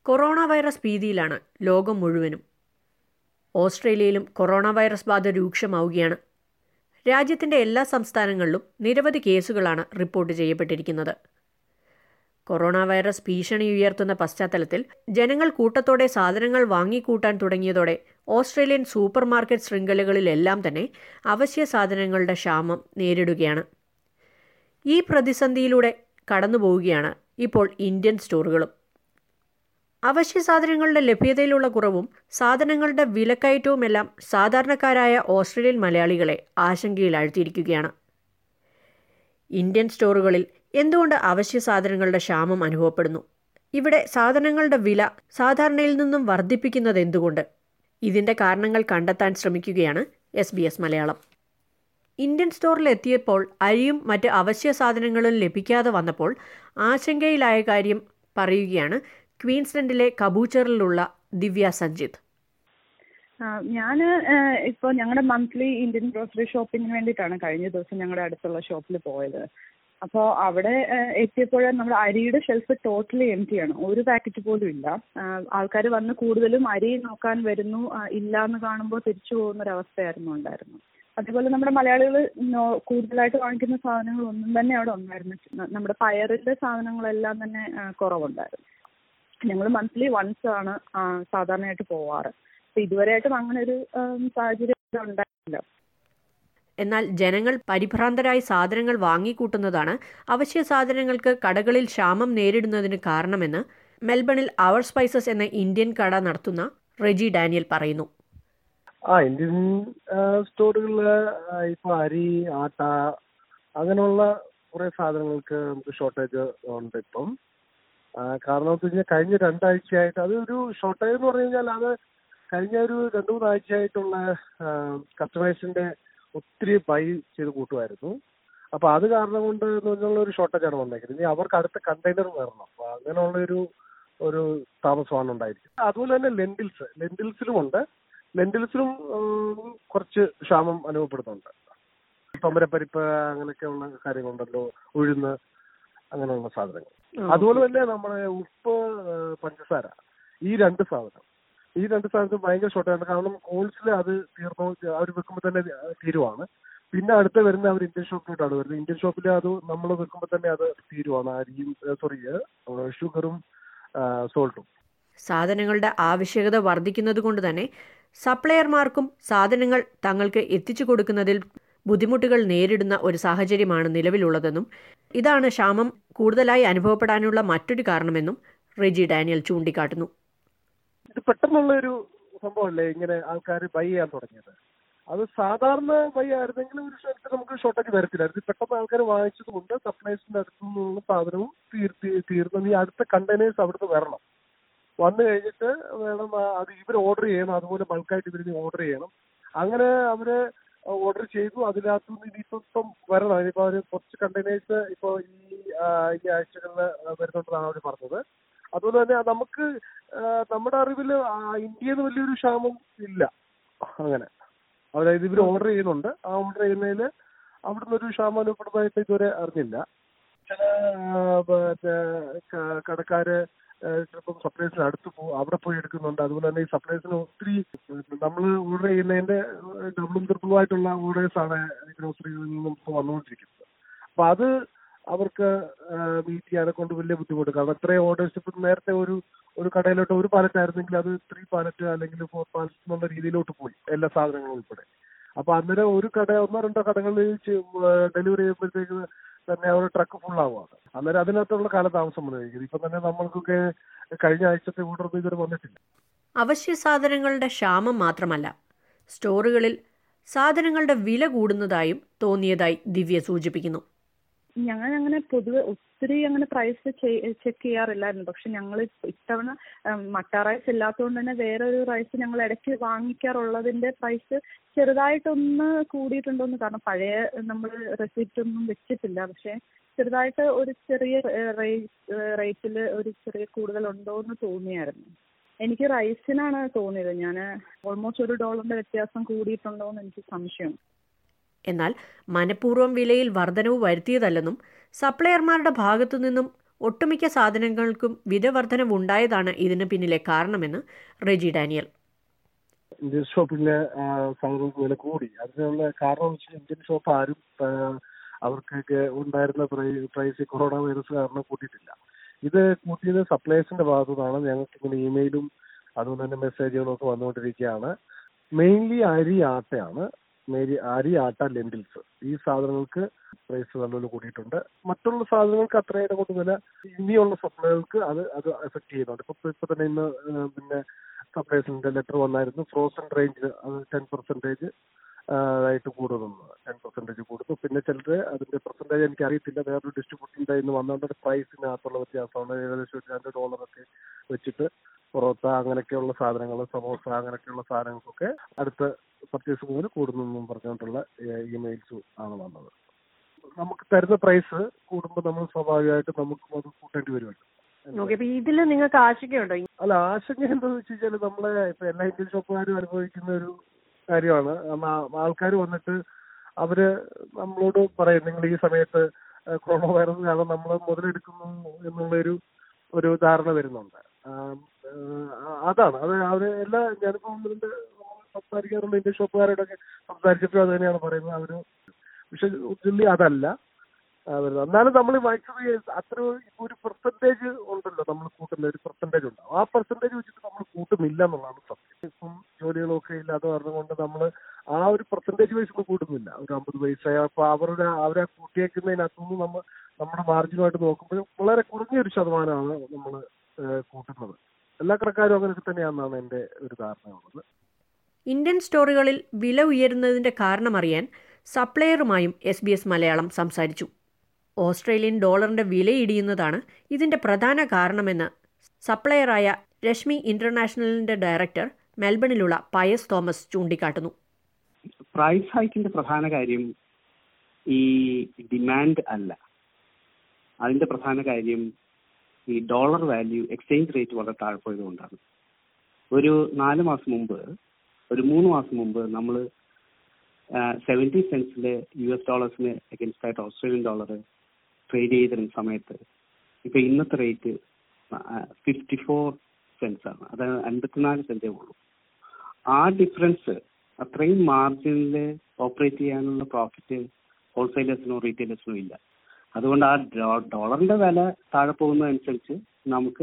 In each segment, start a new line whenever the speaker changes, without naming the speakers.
corona virus ഭീതിയിലാണ് ലോകം മുഴുവനും ഓസ്ട്രേലിയയിലും corona virus ബാധ രൂക്ഷമാവുകയാണ് രാജ്യത്തിന്റെ എല്ലാ സംസ്ഥാനങ്ങളിലും നിരവധി കേസുകളാണ് റിപ്പോർട്ട് ചെയ്യപ്പെട്ടിരിക്കുന്നത് കൊറോണ വൈറസ് ഭീഷണി ഉയർത്തുന്ന പശ്ചാത്തലത്തിൽ ജനങ്ങൾ കൂട്ടത്തോടെ സാധനങ്ങൾ വാങ്ങിക്കൂട്ടാൻ തുടങ്ങിയതോടെ ഓസ്ട്രേലിയൻ സൂപ്പർ മാർക്കറ്റ് ശൃംഖലകളിലെല്ലാം തന്നെ അവശ്യ സാധനങ്ങളുടെ ക്ഷാമം നേരിടുകയാണ് ഈ പ്രതിസന്ധിയിലൂടെ കടന്നുപോവുകയാണ് ഇപ്പോൾ ഇന്ത്യൻ സ്റ്റോറുകളും അവശ്യ സാധനങ്ങളുടെ ലഭ്യതയിലുള്ള കുറവും സാധനങ്ങളുടെ വിലക്കയറ്റവുമെല്ലാം സാധാരണക്കാരായ ഓസ്ട്രേലിയൻ മലയാളികളെ ആശങ്കയിലാഴ്ത്തിയിരിക്കുകയാണ് ഇന്ത്യൻ സ്റ്റോറുകളിൽ എന്തുകൊണ്ട് അവശ്യ സാധനങ്ങളുടെ ക്ഷാമം അനുഭവപ്പെടുന്നു ഇവിടെ സാധനങ്ങളുടെ വില സാധാരണയിൽ നിന്നും വർദ്ധിപ്പിക്കുന്നത് എന്തുകൊണ്ട് ഇതിന്റെ കാരണങ്ങൾ കണ്ടെത്താൻ ശ്രമിക്കുകയാണ് S B S Malayalam Indian സ്റ്റോറിൽ എത്തിയപ്പോൾ അരിയും മറ്റ് അവശ്യ സാധനങ്ങളും ലഭിക്കാതെ വന്നപ്പോൾ ആശങ്കയിലായ കാര്യം പറയുകയാണ് ക്വീൻസ്ലൻഡിലെ കബൂച്ചറിലുള്ള ദിവ്യ സഞ്ജിത്ത്
ഞാൻ ഇപ്പോൾ ഞങ്ങളുടെ മന്ത്ലി ഇന്ത്യൻ ഗ്രോസറി ഷോപ്പിങ്ങിന് വേണ്ടിയിട്ടാണ് കഴിഞ്ഞ ദിവസം ഞങ്ങളുടെ അടുത്തുള്ള ഷോപ്പിൽ പോയത് അപ്പോൾ അവിടെ എത്തിയപ്പോൾ നമ്മുടെ അരിയുടെ ഷെൽഫ് ടോട്ടലി എം ടി ആണ് ഒരു പാക്കറ്റ് പോലും ഇല്ല ആൾക്കാർ വന്ന് കൂടുതലും അരി നോക്കാൻ വരുന്നു ഇല്ല എന്ന് കാണുമ്പോൾ തിരിച്ചു പോകുന്ന ഒരു അവസ്ഥയായിരുന്നു ഉണ്ടായിരുന്നു അതേപോലെ നമ്മുടെ മലയാളികൾ കൂടുതലായിട്ട് വാങ്ങിക്കുന്ന സാധനങ്ങൾ ഒന്നും തന്നെ അവിടെ ഉണ്ടായിരുന്നു നമ്മുടെ പയറിന്റെ സാധനങ്ങളെല്ലാം തന്നെ കുറവുണ്ടായിരുന്നു ഞങ്ങൾ മന്ത്ലി വൺസ് ആണ് സാധാരണയായിട്ട് പോവാറ് അപ്പൊ ഇതുവരെയായിട്ടും അങ്ങനെ ഒരു സാഹചര്യം ഉണ്ടായിട്ടില്ല
എന്നാൽ ജനങ്ങൾ പരിഭ്രാന്തരായി സാധനങ്ങൾ വാങ്ങിക്കൂട്ടുന്നതാണ് അവശ്യ സാധനങ്ങൾക്ക് കടകളിൽ ക്ഷാമം നേരിടുന്നതിന് കാരണമെന്ന് മെൽബണിൽ അവർ സ്പൈസസ് എന്ന ഇന്ത്യൻ കട നടത്തുന്ന റെജി ഡാനിയൽ പറയുന്നു
ആ ഇന്ത്യൻ സ്റ്റോറുകളിൽ ഇപ്പൊ അരി ആട്ട അങ്ങനെയുള്ള കുറെ സാധനങ്ങൾക്ക് നമുക്ക് ഷോർട്ടേജ് ഉണ്ട് ഇപ്പം കാരണം വെച്ച് കഴിഞ്ഞാൽ കഴിഞ്ഞ രണ്ടാഴ്ചയായിട്ട് അത് ഒരു ഷോർട്ടേജ് എന്ന് പറഞ്ഞു കഴിഞ്ഞാൽ അത് കഴിഞ്ഞ ഒരു രണ്ടു മൂന്നാഴ്ചയായിട്ടുള്ള കസ്റ്റമേഴ്സിന്റെ ഒത്തിരി ബൈ ചെയ്ത് കൂട്ടുമായിരുന്നു അപ്പൊ അത് കാരണം കൊണ്ട് എന്നുള്ള ഒരു ഷോർട്ടേജ് ആണ് വന്നേക്കുന്നത് ഇനി അവർക്ക് അടുത്ത കണ്ടെയ്നർ വരണം അപ്പൊ അങ്ങനെയുള്ള ഒരു ഒരു താമസമാണ് ഉണ്ടായിരിക്കുന്നത് അതുപോലെ തന്നെ ലെൻഡിൽസ് ലെൻഡിൽസിലും ഉണ്ട് ലെൻഡിൽസിലും കുറച്ച് ക്ഷാമം അനുഭവപ്പെടുന്നുണ്ട് തൊമരപ്പരിപ്പ് അങ്ങനെയൊക്കെയുള്ള കാര്യങ്ങളുണ്ടല്ലോ ഉഴുന്ന് അങ്ങനെയുള്ള സാധനങ്ങൾ അതുപോലെ തന്നെ നമ്മുടെ ഉപ്പ് പഞ്ചസാര ഈ രണ്ട് സാധനം ഈ രണ്ട് സാധനത്തിന് ഭയങ്കര ഷോർട്ടാണ് കാരണം കോൾസിൽ അത് തീർന്നു അവർ വെക്കുമ്പോൾ തന്നെ തീരുവാണ് പിന്നെ അടുത്ത വരുന്ന അവർ ഇന്ത്യൻ ഷോപ്പിലോട്ടാണ് വരുന്നത് ഇന്ത്യൻ ഷോപ്പിൽ അത് നമ്മൾ വെക്കുമ്പോൾ തന്നെ അത് തീരുവാണ് അരിയും സോറി ഷുഗറും സോൾട്ടും
സാധനങ്ങളുടെ ആവശ്യകത വർദ്ധിക്കുന്നത് കൊണ്ട് തന്നെ സപ്ലയർമാർക്കും സാധനങ്ങൾ തങ്ങൾക്ക് എത്തിച്ചു കൊടുക്കുന്നതിൽ ബുദ്ധിമുട്ടുകൾ നേരിടുന്ന ഒരു സാഹചര്യമാണ് നിലവിലുള്ളതെന്നും ഇതാണ് ക്ഷാമം കൂടുതലായി അനുഭവപ്പെടാനുള്ള മറ്റൊരു കാരണമെന്നും റെജി ഡാനിയൽ ചൂണ്ടിക്കാട്ടുന്നു
ഇത് പെട്ടെന്നുള്ള ഒരു സംഭവമല്ലേ ഇങ്ങനെ ആൾക്കാർ ബൈ ചെയ്യാൻ തുടങ്ങിയത് അത് സാധാരണ ബൈ ആയിരുന്നെങ്കിൽ ഒരു സ്ഥലത്ത് നമുക്ക് ഷോർട്ടേജ് വരത്തില്ലായിരുന്നു പെട്ടെന്ന് ആൾക്കാർ വാങ്ങിച്ചത് കൊണ്ട് സപ്ലൈസിന്റെ അടുത്തു നിന്നുള്ള സാധനവും തീർത്തി തീർന്ന് ഈ അടുത്ത കണ്ടെയ്നേഴ്സ് അവിടുന്ന് വരണം വന്നു കഴിഞ്ഞിട്ട് വേണം അത് ഇവർ ഓർഡർ ചെയ്യണം അതുപോലെ ബൾക്കായിട്ട് ഇവർ ഓർഡർ ചെയ്യണം അങ്ങനെ അവര് ഓർഡർ ചെയ്തു അതിനകത്ത് നിന്ന് ഇനിയിപ്പം ഇപ്പം വരണം ഇനിയിപ്പോൾ അവർ കുറച്ച് കണ്ടെയ്നേഴ്സ് ഇപ്പോൾ ഈ ഈ ആഴ്ചകളിൽ വരുന്നുണ്ടെന്നാണ് അവർ പറഞ്ഞത് അതുപോലെ തന്നെ നമുക്ക് നമ്മുടെ അറിവിൽ ഇന്ത്യയിൽ നിന്ന് വലിയൊരു ക്ഷാമം ഇല്ല അങ്ങനെ അതായത് ഇവർ ഓർഡർ ചെയ്യുന്നുണ്ട് ആ ഓർഡർ ചെയ്യുന്നതിൽ അവിടുന്ന് ഒരു ക്ഷാമം അനുഭവപ്പെടുന്നതായിട്ട് ഇതുവരെ അറിഞ്ഞില്ല ചില കടക്കാര് ചിലപ്പം സപ്ലൈസിന് അടുത്ത് പോകും അവിടെ പോയി എടുക്കുന്നുണ്ട് അതുപോലെ തന്നെ ഈ സപ്ലൈസിന് ഒത്തിരി നമ്മൾ ഓർഡർ ചെയ്യുന്നതിന്റെ ഡബിളും ട്രിപ്പിളുമായിട്ടുള്ള ഓർഡേഴ്സ് ആണ് ഗ്രോസറികളിൽ നിന്നും ഇപ്പോൾ വന്നുകൊണ്ടിരിക്കുന്നത് അപ്പൊ അത് അവർക്ക് മീറ്റ് ചെയ്യാനെ കൊണ്ട് വലിയ ബുദ്ധിമുട്ട് കാരണം അത്രയും ഓർഡേഴ്സ് ഇപ്പം നേരത്തെ ഒരു ഒരു കടയിലോട്ട് ഒരു പാലറ്റ് ആയിരുന്നെങ്കിൽ അത് ത്രീ പാലറ്റ് അല്ലെങ്കിൽ ഫോർ പാലറ്റ് എന്നുള്ള രീതിയിലോട്ട് പോയി എല്ലാ സാധനങ്ങളും ഉൾപ്പെടെ അപ്പൊ അന്നേരം ഒരു കട ഒന്നോ രണ്ടോ കടകളിൽ ഡെലിവറി ചെയ്യുമ്പോഴത്തേക്ക് തന്നെ അവർ ട്രക്ക് ഫുൾ ആവുകയാണ് അന്നേരം അതിനകത്തുള്ള കാലതാമസം വന്നിരിക്കുന്നത് ഇപ്പൊ തന്നെ നമ്മൾക്കൊക്കെ കഴിഞ്ഞ ആഴ്ചത്തെ ഓർഡർ ഇതുവരെ വന്നിട്ടില്ല
അവശ്യ സാധനങ്ങളുടെ ക്ഷാമം മാത്രമല്ല സ്റ്റോറുകളിൽ സാധനങ്ങളുടെ വില കൂടുന്നതായും തോന്നിയതായി ദിവ്യ സൂചിപ്പിക്കുന്നു
ഞങ്ങൾ അങ്ങനെ പൊതുവെ ഒത്തിരി അങ്ങനെ പ്രൈസ് ചെക്ക് ചെയ്യാറില്ലായിരുന്നു പക്ഷെ ഞങ്ങൾ ഇത്തവണ മട്ട റൈസ് ഇല്ലാത്തതുകൊണ്ട് തന്നെ വേറൊരു റൈസ് ഞങ്ങൾ ഇടയ്ക്ക് വാങ്ങിക്കാറുള്ളതിന്റെ പ്രൈസ് ചെറുതായിട്ടൊന്ന് കൂടിയിട്ടുണ്ടോന്ന് കാരണം പഴയ നമ്മൾ റെസിപ്റ്റ് ഒന്നും വെച്ചിട്ടില്ല പക്ഷെ ചെറുതായിട്ട് ഒരു ചെറിയ റേറ്റിൽ ഒരു ചെറിയ കൂടുതലുണ്ടോ എന്ന് തോന്നിയായിരുന്നു എനിക്ക് റൈസിനാണ് തോന്നിയത് ഞാൻ ഓൾമോസ്റ്റ് ഒരു ഡോളറിന്റെ വ്യത്യാസം കൂടിയിട്ടുണ്ടോ എന്ന് എനിക്ക് സംശയം
എന്നാൽ മനഃപൂർവ്വം വിലയിൽ വർധനവ് വരുത്തിയതല്ലെന്നും സപ്ലയർമാരുടെ ഭാഗത്തു നിന്നും ഒട്ടുമിക്ക സാധനങ്ങൾക്കും വിലവർധനവുണ്ടായതാണ് ഇതിന് പിന്നിലെ കാരണമെന്ന് റെജി ഡാനിയൽ
ഇന്ത്യൻ ഷോപ്പിലെ സാധനങ്ങൾക്ക് വില കൂടി അതിനുള്ള കാരണം എന്ന് വെച്ചാൽ ഇന്ത്യൻ ഷോപ്പ് ആരും ആ, അവർക്കൊക്കെ ഉണ്ടായിരുന്ന പ്രൈസ് കൊറോണ വൈറസ് കാരണം കൂട്ടിയിട്ടില്ല ഇത് കൂട്ടിയത് സപ്ലൈസിന്റെ ഭാഗത്തു നിന്നാണ് ഞങ്ങൾക്ക് ഇങ്ങനെ ഇമെയിലും അതുപോലെ തന്നെ മെസ്സേജുകളും ഒക്കെ വന്നുകൊണ്ടിരിക്കുകയാണ് മെയിൻലി അരി ആട്ടയാണ് മേരി അരി ആട്ട ലെൻഡിൽസ് ഈ സാധനങ്ങൾക്ക് പ്രൈസ് നല്ലപോലെ കൂടിയിട്ടുണ്ട് മറ്റുള്ള സാധനങ്ങൾക്ക് അത്രയുടെ കൊണ്ട് വില ഇനിയുള്ള സപ്ലൈകൾക്ക് അത് അത് എഫക്ട് ചെയ്യുന്നുണ്ട് ഇപ്പൊ ഇപ്പൊ തന്നെ ഇന്ന് ആ, പിന്നെ സപ്ലൈസിന്റെ ലെറ്റർ വന്നായിരുന്നു ഫ്രോസൺ റേഞ്ചിൽ അത് ടെൻ പെർസെന്റേജ് ആയിട്ട് കൂടുന്നു ടെൻ പെർസെന്റേജ് കൂടുന്നു പിന്നെ ചിലർ അതിന്റെ പെർസെന്റേജ് എനിക്ക് അറിയത്തില്ല വേറൊരു ഡിസ്ട്രിബ്യൂട്ടറിന്റെ ഇന്ന് വന്നതുകൊണ്ട് പ്രൈസിനകത്തുള്ള വ്യത്യാസമാണ് ഏകദേശം ഒരു രണ്ട് ഡോളറൊക്കെ വെച്ചിട്ട് പൊറോട്ട അങ്ങനെയൊക്കെയുള്ള സാധനങ്ങൾ സമോസ അങ്ങനെയൊക്കെയുള്ള സാധനങ്ങൾക്കൊക്കെ അടുത്ത പർച്ചേസ് മുതൽ കൂടുന്നു എന്നും പറഞ്ഞുകൊണ്ടുള്ള ഇമെയിൽസ് ആണ് വന്നത് നമുക്ക് തരുന്ന പ്രൈസ് കൂടുമ്പോൾ നമ്മൾ സ്വാഭാവികമായിട്ട് നമുക്കും അത് കൂട്ടേണ്ടി വരുമല്ലോ
ഓക്കെ അപ്പൊ ഇതിൽ നിങ്ങൾക്ക് ആശങ്കയുണ്ടോ
അല്ല ആശങ്ക എന്താന്ന് വെച്ച് കഴിഞ്ഞാൽ നമ്മളെ ഇപ്പൊ എല്ലാ ഇന്ത്യൻ ഷോപ്പുകാരും അനുഭവിക്കുന്ന ഒരു കാര്യമാണ് ആൾക്കാർ വന്നിട്ട് അവര് നമ്മളോട് പറയും നിങ്ങൾ ഈ സമയത്ത് കൊറോണ വൈറസ് കാരണം നമ്മൾ മുതലെടുക്കുന്നു എന്നുള്ളൊരു ഒരു ധാരണ വരുന്നുണ്ട് ആ, ആ, അതാണ് അത് അവര് എല്ലാ ഞാനിപ്പോ ഇതിന്റെ സംസാരിക്കാറുള്ള ഇന്ത്യൻ ഷോപ്പുകാരോടൊക്കെ സംസാരിച്ചപ്പോഴും അത് തന്നെയാണ് പറയുന്നത് അവര് പക്ഷെ ഉച്ചല്ലി അതല്ല ആ, വരുന്നത് എന്നാലും നമ്മൾ മാക്സിമം അത്ര ഒരു പെർസെന്റേജ് ഉണ്ടല്ലോ നമ്മൾ കൂട്ടുന്ന ഒരു പെർസെന്റേജ് ഉണ്ടാവും ആ പെർസെന്റേജ് വെച്ചിട്ട് നമ്മൾ കൂട്ടുന്നില്ല എന്നുള്ളതാണ് സത്യം ഇപ്പം ജോലികളൊക്കെ ഇല്ലാതെ പറഞ്ഞുകൊണ്ട് നമ്മൾ ആ ഒരു പെർസെന്റേജ് വൈസ് ഒന്നും കൂട്ടുന്നില്ല ഒരു അമ്പത് പൈസ അപ്പൊ അവരുടെ അവരെ കൂട്ടിയേക്കുന്നതിനകത്തുനിന്ന് നമ്മൾ നമ്മുടെ മാർജിനുമായിട്ട് നോക്കുമ്പോൾ വളരെ കുറഞ്ഞൊരു ശതമാനമാണ് നമ്മൾ കൂട്ടുന്നത് എല്ലാ കടക്കാരും അങ്ങനെയൊക്കെ തന്നെയാണെന്നാണ് എൻ്റെ ഒരു ധാരണയുള്ളത്
ഇന്ത്യൻ സ്റ്റോറുകളിൽ വില ഉയരുന്നതിന്റെ കാരണമറിയാൻ സപ്ലയറുമായും എസ് ബി എസ് മലയാളം സംസാരിച്ചു ഓസ്ട്രേലിയൻ ഡോളറിന്റെ വില ഇടിയുന്നതാണ് ഇതിന്റെ പ്രധാന കാരണമെന്ന് സപ്ലയറായ രശ്മി ഇന്റർനാഷണലിന്റെ ഡയറക്ടർ മെൽബണിലുള്ള പയസ് തോമസ് ചൂണ്ടിക്കാട്ടുന്നു
പ്രൈസ് ഹൈക്കിന്റെ പ്രധാന കാര്യം ഈ ഡിമാൻഡ് അല്ല അതിന്റെ പ്രധാന കാര്യം ഈ ഡോളർ വാല്യൂ എക്സ്ചേഞ്ച് റേറ്റ് വളരെ താഴെ പോയതുകൊണ്ടാണ് ഒരു നാല് മാസം മുമ്പ് ഒരു മൂന്ന് മാസം മുമ്പ് നമ്മൾ സെവൻറ്റി സെൻസിലെ യു എസ് ഡോളേഴ്സിന് അഗൻസ്റ്റ് ആയിട്ട് ഓസ്ട്രേലിയൻ ഡോളർ ട്രേഡ് ചെയ്തിരുന്ന സമയത്ത് ഇപ്പൊ ഇന്നത്തെ റേറ്റ് ഫിഫ്റ്റി ഫോർ സെൻസ് ആണ് അതായത് അൻപത്തിനാല് സെന്റേ ഉള്ളൂ ആ ഡിഫറൻസ് അത്രയും മാർജിനിൽ ഓപ്പറേറ്റ് ചെയ്യാനുള്ള പ്രോഫിറ്റ് ഹോൾസെയിലേഴ്സിനോ റീറ്റെയിലേഴ്സിനോ ഇല്ല അതുകൊണ്ട് ആ ഡോ- ഡോളറിന്റെ വില താഴെ പോകുന്നതനുസരിച്ച് നമുക്ക്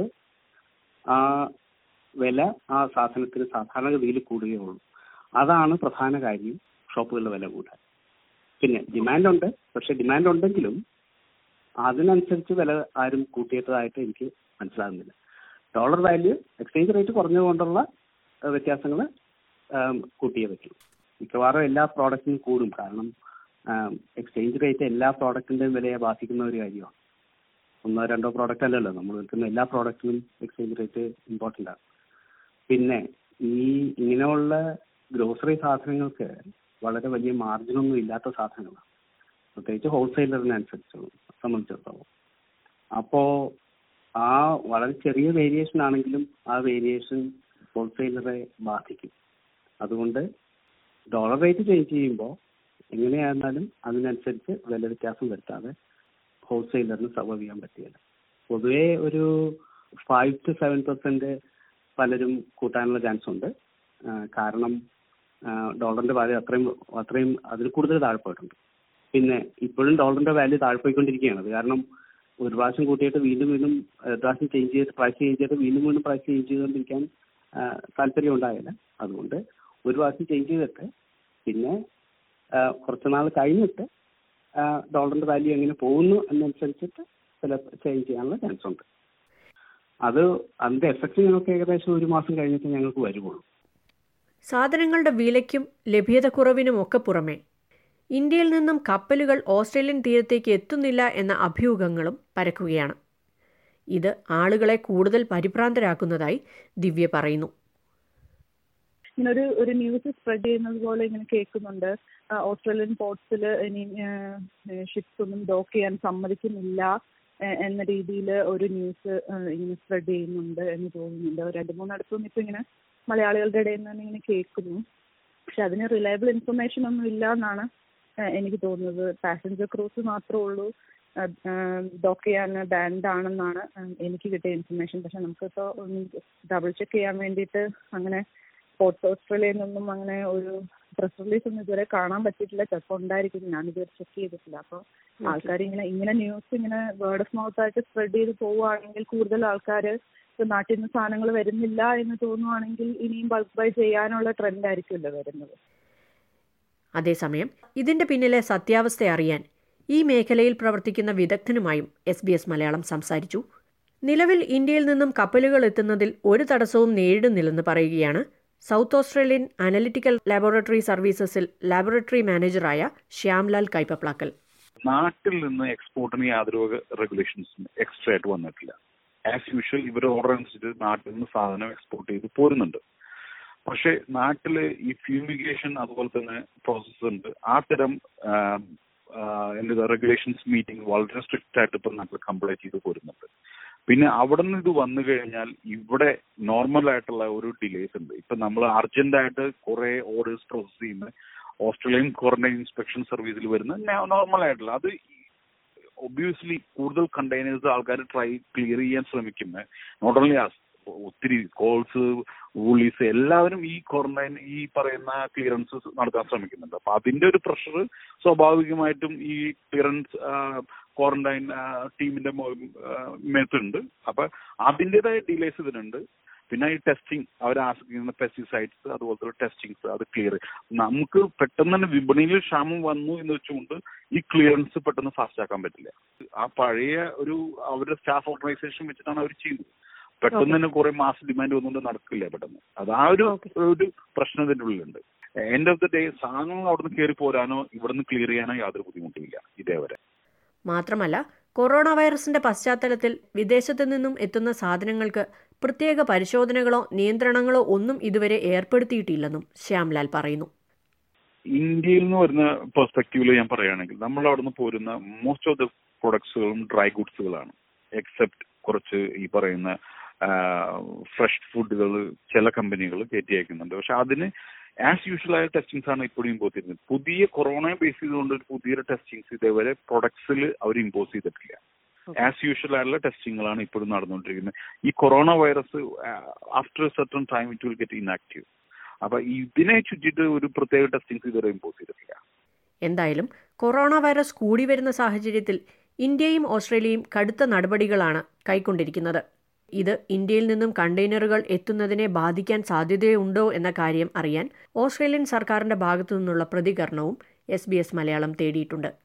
ആ വില ആ സാധനത്തിന് സാധാരണഗതിയിൽ കൂടുകയുള്ളൂ അതാണ് പ്രധാന കാര്യം ഷോപ്പുകളുടെ വില കൂടാൻ പിന്നെ ഡിമാൻഡ് ഉണ്ട് പക്ഷെ ഡിമാൻഡ് ഉണ്ടെങ്കിലും അതിനനുസരിച്ച് വില ആരും കൂട്ടിയിട്ടതായിട്ട് എനിക്ക് മനസ്സിലാകുന്നില്ല ഡോളർ വാല്യൂ എക്സ്ചേഞ്ച് റേറ്റ് കുറഞ്ഞതുകൊണ്ടുള്ള വ്യത്യാസങ്ങൾ കൂട്ടിയേ പറ്റൂ മിക്കവാറും എല്ലാ പ്രോഡക്റ്റിനും കൂടും കാരണം എക്സ്ചേഞ്ച് റേറ്റ് എല്ലാ പ്രോഡക്റ്റിന്റെയും വിലയെ ബാധിക്കുന്ന ഒരു കാര്യമാണ് ഒന്നോ രണ്ടോ പ്രോഡക്റ്റ് അല്ലല്ലോ നമ്മൾ വിൽക്കുന്ന എല്ലാ പ്രോഡക്റ്റിനും എക്സ്ചേഞ്ച് റേറ്റ് ഇമ്പോർട്ടൻ്റ് ആണ് പിന്നെ ഈ ഇങ്ങനെയുള്ള ഗ്രോസറി സാധനങ്ങൾക്ക് വളരെ വലിയ മാർജിനൊന്നും ഇല്ലാത്ത സാധനങ്ങളാണ് പ്രത്യേകിച്ച് ഹോൾസെയിലറിനനുസരിച്ച് സംബന്ധിച്ചിടത്തോളം അപ്പോ ആ വളരെ ചെറിയ വേരിയേഷൻ ആണെങ്കിലും ആ വേരിയേഷൻ ഹോൾസെയിലറെ ബാധിക്കും അതുകൊണ്ട് ഡോളർ റേറ്റ് ചേഞ്ച് ചെയ്യുമ്പോൾ എങ്ങനെയായിരുന്നാലും അതിനനുസരിച്ച് വില വ്യത്യാസം വരുത്താതെ ഹോൾസെയിലറിന് സർവൈവ് ചെയ്യാൻ പറ്റില്ല പൊതുവേ ഒരു ഫൈവ് ടു സെവൻ പെർസെന്റ് പലരും കൂട്ടാനുള്ള ചാൻസ് ഉണ്ട് ആ, കാരണം ഡോളറിന്റെ വാല്യൂ അത്രയും അത്രയും അതിൽ കൂടുതൽ താഴെ പോയിട്ടുണ്ട് പിന്നെ ഇപ്പോഴും ഡോളറിന്റെ വാല്യൂ താഴെ പോയിക്കൊണ്ടിരിക്കുകയാണ് അത് കാരണം ഒരു പ്രാവശ്യം കൂട്ടിയിട്ട് വീണ്ടും വീണ്ടും ഒരു പ്രാവശ്യം ചേഞ്ച് ചെയ്ത് പ്രൈസ് ചേഞ്ച് ചെയ്തിട്ട് വീണ്ടും വീണ്ടും പ്രൈസ് ചേഞ്ച് ചെയ്തുകൊണ്ടിരിക്കാൻ ആ, താല്പര്യം ഉണ്ടായില്ല അതുകൊണ്ട് ഒരു പ്രാവശ്യം ചേഞ്ച് ചെയ്തിട്ട് പിന്നെ ആ, കുറച്ച് നാൾ കഴിഞ്ഞിട്ട് ആ, ഡോളറിന്റെ വാല്യൂ എങ്ങനെ പോകുന്നു എന്നനുസരിച്ചിട്ട് ചില ചേഞ്ച് ചെയ്യാനുള്ള ചാൻസ് ഉണ്ട് അത് അതിന്റെ എഫക്റ്റ് ഞങ്ങൾക്ക് ഏകദേശം ഒരു മാസം കഴിഞ്ഞിട്ട് ഞങ്ങൾക്ക് വരുള്ളൂ
സാധനങ്ങളുടെ വിലയ്ക്കും ലഭ്യതക്കുറവിനും ഒക്കെ പുറമെ ഇന്ത്യയിൽ നിന്നും കപ്പലുകൾ ഓസ്ട്രേലിയൻ തീരത്തേക്ക് എത്തുന്നില്ല എന്ന അഭ്യൂഹങ്ങളും പരക്കുകയാണ് ഇത് ആളുകളെ കൂടുതൽ പരിഭ്രാന്തരാക്കുന്നതായി ദിവ്യ പറയുന്നു
ഇങ്ങനെ ഒരു ഒരു ന്യൂസ് സ്പ്രെഡ് ചെയ്യുന്നത് പോലെ ഇങ്ങനെ കേൾക്കുന്നുണ്ട് ആ, ഓസ്ട്രേലിയൻ പോർട്സിൽ ഇനി ഷിപ്സ് ഒന്നും ഡോക്ക് ചെയ്യാൻ സമ്മതിക്കുന്നില്ല എ- എന്ന രീതിയിൽ ഒരു ന്യൂസ് ഇങ്ങനെ സ്പ്രെഡ് ചെയ്യുന്നുണ്ട് എന്ന് തോന്നുന്നുണ്ട് ഒരു രണ്ട് മൂന്നിടത്തുനിന്ന് ഇപ്പം ഇങ്ങനെ മലയാളികളുടെ ഇടയിൽ നിന്ന് തന്നെ ഇങ്ങനെ കേൾക്കുന്നു പക്ഷെ അതിന് റിലയബിൾ ഇൻഫർമേഷൻ ഒന്നും ഇല്ല എന്നാണ് ആ, എനിക്ക് തോന്നുന്നത് പാസഞ്ചർ ക്രൂസ് മാത്രമേ ഉള്ളൂ ഡോക്ക് ചെയ്യാൻ ബാൻഡ് ആണെന്നാണ് എനിക്ക് കിട്ടിയ ഇൻഫർമേഷൻ പക്ഷെ നമുക്കിപ്പോൾ ഡബിൾ ചെക്ക് ചെയ്യാൻ വേണ്ടിയിട്ട് അങ്ങനെ സ്പോർട്സ് ഓസ്ട്രേലിയയിൽ നിന്നും അങ്ങനെ ഒരു പ്രസ് റിലീസ് ഒന്നും ഇതുവരെ കാണാൻ പറ്റിയിട്ടില്ല ചിലപ്പോൾ ഉണ്ടായിരിക്കും ഞാൻ ഇതുവരെ ചെക്ക് ചെയ്തിട്ടില്ല അപ്പോൾ ആൾക്കാർ ഇങ്ങനെ ഇങ്ങനെ ന്യൂസ് ഇങ്ങനെ വേർഡ് ഓഫ് മൗത്ത് ആയിട്ട് സ്പ്രെഡ് ചെയ്ത് പോവുകയാണെങ്കിൽ കൂടുതൽ ആൾക്കാർ നാട്ടിൽ നിന്ന് സാധനങ്ങൾ വരുന്നില്ല എന്ന് തോന്നുവാണെങ്കിൽ ഇനിയും ബൾക്ക് ബൈ ചെയ്യാനുള്ള ട്രെൻഡ് ആയിരിക്കുമല്ലോ വരുന്നത്
അതേസമയം ഇതിന്റെ പിന്നിലെ സത്യാവസ്ഥ അറിയാൻ ഈ മേഖലയിൽ പ്രവർത്തിക്കുന്ന വിദഗ്ധനുമായും എസ് ബി എസ് മലയാളം സംസാരിച്ചു നിലവിൽ ഇന്ത്യയിൽ നിന്നും കപ്പലുകൾ എത്തുന്നതിൽ ഒരു തടസ്സവും നേരിടുന്നില്ലെന്ന് പറയുകയാണ് സൗത്ത് ഓസ്ട്രേലിയൻ അനലിറ്റിക്കൽ ലാബോറട്ടറി സർവീസസിൽ ലാബോറട്ടറി മാനേജറായ ശ്യാംലാൽ കൈപ്പപ്ലാക്കൽ
നാട്ടിൽ നിന്ന് എക്സ്പോർട്ടിന് യാതൊരു റെഗുലേഷൻസും എക്സ്ട്രാ ആയിട്ട് വന്നിട്ടില്ല ആസ് യൂഷ്വൽ ഇവർ ഓർഡർ അനുസരിച്ച് നാട്ടിൽ നിന്ന് സാധനം എക്സ്പോർട്ട് ചെയ്ത് പോരുന്നുണ്ട് പക്ഷെ നാട്ടില് ഈ ഫ്യൂമിഗേഷൻ അതുപോലെ തന്നെ പ്രോസസ്സ് ഉണ്ട് ആ തരം എന്താ റെഗുലേഷൻസ് മീറ്റിംഗ് വളരെ സ്ട്രിക്റ്റ് ആയിട്ട് ഇപ്പൊ നാട്ടിൽ കംപ്ലൈന്റ് ചെയ്ത് പോരുന്നുണ്ട് പിന്നെ അവിടെ നിന്ന് ഇത് വന്നു കഴിഞ്ഞാൽ ഇവിടെ നോർമൽ ആയിട്ടുള്ള ഒരു ഡിലേസ് ഉണ്ട് ഇപ്പൊ നമ്മൾ അർജന്റ് ആയിട്ട് കുറെ ഓർഡേഴ്സ് പ്രോസസ് ചെയ്യുന്ന ഓസ്ട്രേലിയൻ ക്വാറന്റൈൻ ഇൻസ്പെക്ഷൻ സർവീസിൽ വരുന്ന നോർമൽ ആയിട്ടുള്ള അത് ഒബ്വിയസ്ലി കൂടുതൽ കണ്ടെയ്നേഴ്സ് ആൾക്കാർ ട്രൈ ക്ലിയർ ചെയ്യാൻ ശ്രമിക്കുന്നത് നോട്ട് ഓൺലി ആസ് ഒത്തിരി കോൾസ് വൂളീസ് എല്ലാവരും ഈ ക്വാറന്റൈൻ ഈ പറയുന്ന ക്ലിയറൻസ് നടത്താൻ ശ്രമിക്കുന്നുണ്ട് അപ്പൊ അതിന്റെ ഒരു പ്രഷർ സ്വാഭാവികമായിട്ടും ഈ ക്ലിയറൻസ് ക്വാറന്റൈൻ ടീമിന്റെ മേത്തുണ്ട് അപ്പൊ അതിൻ്റെതായ ഡിലേസ് ഇതിനുണ്ട് പിന്നെ ഈ ടെസ്റ്റിംഗ് അവർ ആസ്കിക്കുന്ന പെസ്റ്റിസൈഡ്സ് അതുപോലത്തെ ടെസ്റ്റിങ്സ് അത് ക്ലിയർ നമുക്ക് പെട്ടെന്ന് തന്നെ വിപണിയിൽ ക്ഷാമം വന്നു എന്ന് വെച്ചുകൊണ്ട് ഈ ക്ലിയറൻസ് പെട്ടെന്ന് ഫാസ്റ്റ് ആക്കാൻ പറ്റില്ല ആ പഴയ ഒരു അവരുടെ സ്റ്റാഫ് ഓർഗനൈസേഷൻ വെച്ചിട്ടാണ് അവർ ചെയ്യുന്നത് പെട്ടെന്ന് തന്നെ കുറെ മാസ് ഡിമാൻഡ് വന്നുകൊണ്ട് നടക്കില്ല പെട്ടെന്ന് അത് ആ ഒരു ഒരു പ്രശ്നം ഇതിന്റെ ഉള്ളിലുണ്ട് എൻഡ് ഓഫ് ദ ഡേ സാധനങ്ങൾ അവിടുന്ന് കയറി പോരാനോ ഇവിടുന്ന് ക്ലിയർ ചെയ്യാനോ യാതൊരു ബുദ്ധിമുട്ടില്ല ഇതേവരെ
മാത്രമല്ല കൊറോണ വൈറസിന്റെ പശ്ചാത്തലത്തിൽ വിദേശത്തു നിന്നും എത്തുന്ന സാധനങ്ങൾക്ക് പ്രത്യേക പരിശോധനകളോ നിയന്ത്രണങ്ങളോ ഒന്നും ഇതുവരെ ഏർപ്പെടുത്തിയിട്ടില്ലെന്നും ശ്യാംലാൽ പറയുന്നു
ഇന്ത്യയിൽ നിന്ന് വരുന്ന പെർസ്പെക്റ്റീവിൽ ഞാൻ പറയുകയാണെങ്കിൽ നമ്മൾ അവിടെ നിന്ന് പോരുന്ന മോസ്റ്റ് ഓഫ് ദ പ്രൊഡക്ട്സുകളും ഡ്രൈ ഗുഡ്സുകളാണ് എക്സെപ്റ്റ് കുറച്ച് ഈ പറയുന്ന ഫ്രഷ് ഫുഡുകൾ ചില കമ്പനികൾ കയറ്റി അയക്കുന്നുണ്ട് പക്ഷെ അതിന് ആസ് യൂഷ്വൽ ആയ ടെസ്റ്റിംഗ്സ് ആണ് ഇപ്പോഴും ഇമ്പോസ് ചെയ്യുന്നത് പുതിയ കൊറോണ ബേസ് ചെയ്തുകൊണ്ട് ഒരു പുതിയൊരു ടെസ്റ്റിംഗ്സ് ഇതേവരെ പ്രൊഡക്ട്സിൽ അവർ ഇമ്പോസ് ചെയ്തിട്ടില്ല ആസ് യൂഷ്വൽ ആയിട്ടുള്ള ടെസ്റ്റിങ്ങുകളാണ് ഇപ്പോഴും നടന്നുകൊണ്ടിരിക്കുന്നത് ഈ corona virus after certain time it will get inactive അപ്പൊ ഇതിനെ ചുറ്റിട്ട് ഒരു പ്രത്യേക ടെസ്റ്റിംഗ്സ് ഇതുവരെ ഇമ്പോസ് ചെയ്തിട്ടില്ല
എന്തായാലും കൊറോണ വൈറസ് കൂടി വരുന്ന സാഹചര്യത്തിൽ ഇന്ത്യയും ഓസ്ട്രേലിയയും കടുത്ത നടപടികളാണ് കൈക്കൊണ്ടിരിക്കുന്നത് ഇത് ഇന്ത്യയിൽ നിന്നും കണ്ടെയ്നറുകൾ എത്തുന്നതിനെ ബാധിക്കാൻ സാധ്യതയുണ്ടോ എന്ന കാര്യം അറിയാൻ ഓസ്ട്രേലിയൻ സർക്കാരിന്റെ ഭാഗത്തു നിന്നുള്ള പ്രതികരണവും എസ് മലയാളം തേടിയിട്ടുണ്ട്